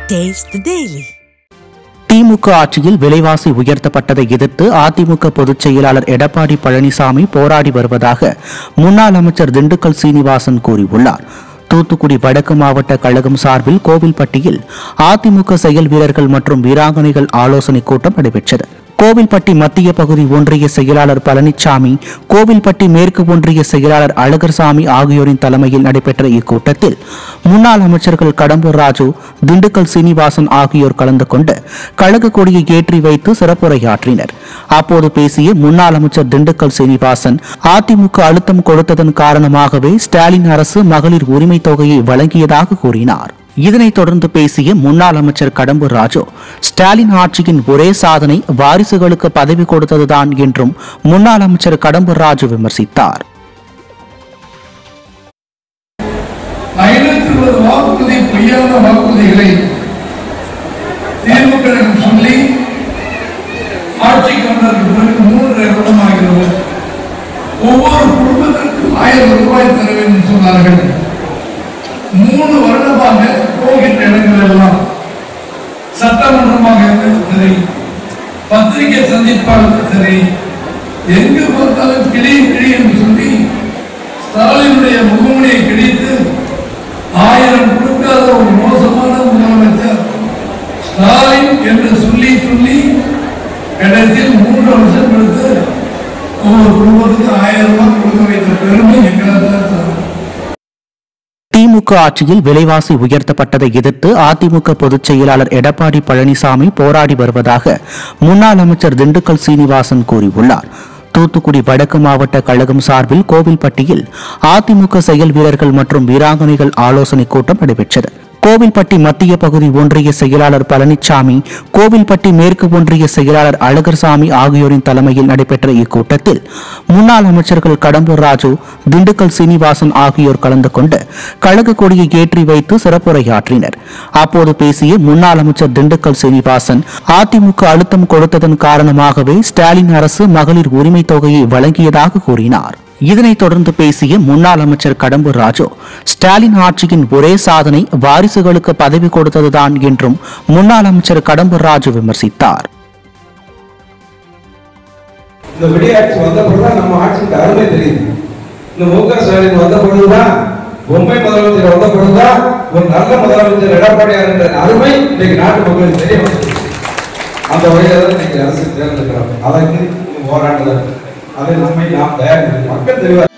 Taste the Daily. திமுக ஆட்சியில் விலைவாசி உயர்த்தப்பட்டதை எதிர்த்து அதிமுக பொதுச் செயலாளர் எடப்பாடி பழனிசாமி போராடி வருவதாக முன்னாள் அமைச்சர் திண்டுக்கல் சீனிவாசன் கூறியுள்ளார் தூத்துக்குடி வடக்கு மாவட்ட கழகம் சார்பில் கோவில்பட்டியில் அதிமுக செயல் வீரர்கள் மற்றும் வீராங்கனைகள் ஆலோசனை கூட்டம் நடைபெற்றது கோவில்பட்டி மத்திய பகுதி ஒன்றிய செயலாளர் பழனிசாமி கோவில்பட்டி மேற்கு ஒன்றிய செயலாளர் அழகர்சாமி ஆகியோரின் தலைமையில் நடைபெற்ற இக்கூட்டத்தில் முன்னாள் அமைச்சர்கள் கடம்பூர் ராஜு திண்டுக்கல் சீனிவாசன் ஆகியோர் கலந்து கொண்டு கழக கொடியை ஏற்றி வைத்து சிறப்புரையாற்றினர் அப்போது பேசிய முன்னாள் அமைச்சர் திண்டுக்கல் சீனிவாசன் அதிமுக அழுத்தம் கொடுத்ததன் காரணமாகவே ஸ்டாலின் அரசு மகளிர் உரிமை தொகையை வழங்கியதாக கூறினார் இதனைத் தொடர்ந்து பேசிய முன்னாள் அமைச்சர் கடம்பூர் ராஜு ஸ்டாலின் ஆட்சியின் ஒரே சாதனை வாரிசுகளுக்கு பதவி கொடுத்ததுதான் என்றும் முன்னாள் அமைச்சர் கடம்பூர் ராஜு விமர்சித்தார் ஐநூத்தி இருபது வாக்குறுதி பொய்யான வாக்குறுதிகளை தேர்வு கழகம் சொல்லி ஆட்சிக்கு வந்ததற்கு பிறகு மூன்று வருடமாகிறது ஒவ்வொரு குடும்பத்திற்கும் ஆயிரம் ரூபாய் தர வேண்டும் சொன்னார்கள் மூணு வருடமாக போகின்ற இடங்கள் எல்லாம் சட்டமன்றமாக இருந்தாலும் சரி பத்திரிகை சந்திப்பாக சரி எங்கு பார்த்தாலும் கிளி கிளி என்று சொல்லி ஸ்டாலினுடைய முகமுனையை கிடைத்து ஆயிரம் கொடுக்காத ஒரு மோசமான முதலமைச்சர் ஸ்டாலின் என்று சொல்லி சொல்லி கடைசியில் மூன்று வருஷம் கழித்து ஒவ்வொரு குடும்பத்துக்கு ஆயிரம் ரூபாய் கொடுக்க வைத்த பெருமை எங்களால் தான் சார் திமுக ஆட்சியில் விலைவாசி உயர்த்தப்பட்டதை எதிர்த்து அதிமுக பொதுச் செயலாளர் எடப்பாடி பழனிசாமி போராடி வருவதாக முன்னாள் அமைச்சர் திண்டுக்கல் சீனிவாசன் கூறியுள்ளார் தூத்துக்குடி வடக்கு மாவட்ட கழகம் சார்பில் கோவில்பட்டியில் அதிமுக செயல் வீரர்கள் மற்றும் வீராங்கனைகள் ஆலோசனை கூட்டம் நடைபெற்றது கோவில்பட்டி மத்திய பகுதி ஒன்றிய செயலாளர் பழனிசாமி கோவில்பட்டி மேற்கு ஒன்றிய செயலாளர் அழகர்சாமி ஆகியோரின் தலைமையில் நடைபெற்ற இக்கூட்டத்தில் முன்னாள் அமைச்சர்கள் கடம்பூர் ராஜு திண்டுக்கல் சீனிவாசன் ஆகியோர் கலந்து கொண்டு கழக கொடியை ஏற்றி வைத்து சிறப்புரையாற்றினர் அப்போது பேசிய முன்னாள் அமைச்சர் திண்டுக்கல் சீனிவாசன் அதிமுக அழுத்தம் கொடுத்ததன் காரணமாகவே ஸ்டாலின் அரசு மகளிர் உரிமை தொகையை வழங்கியதாக கூறினார் இதனைத் தொடர்ந்து பேசிய முன்னாள் அமைச்சர் கடம்பூர் ராஜு ஸ்டாலின் ஆட்சியின் ஒரே சாதனை வாரிசுகளுக்கு பதவி கொடுத்ததுதான் என்றும் முன்னாள் அமைச்சர் கடம்பூர் ராஜு விமர்சித்தார் இந்த விடியாட்சி வந்த பிறகுதான் நம்ம ஆட்சிக்கு அருமை தெரியுது இந்த மு க ஸ்டாலின் வந்த பொழுதுதான் பொம்மை முதலமைச்சர் வந்த பொழுதுதான் ஒரு நல்ல முதலமைச்சர் எடப்பாடியார் என்ற அருமை இன்னைக்கு நாட்டு மக்களுக்கு தெரிய வந்தது அந்த வகையில தான் இன்னைக்கு அரசு தேர்ந்தெடுக்கிறோம் அதற்கு போராடுதல் அதை நம்மை நாம் தயார் மக்கள் தெரிவார்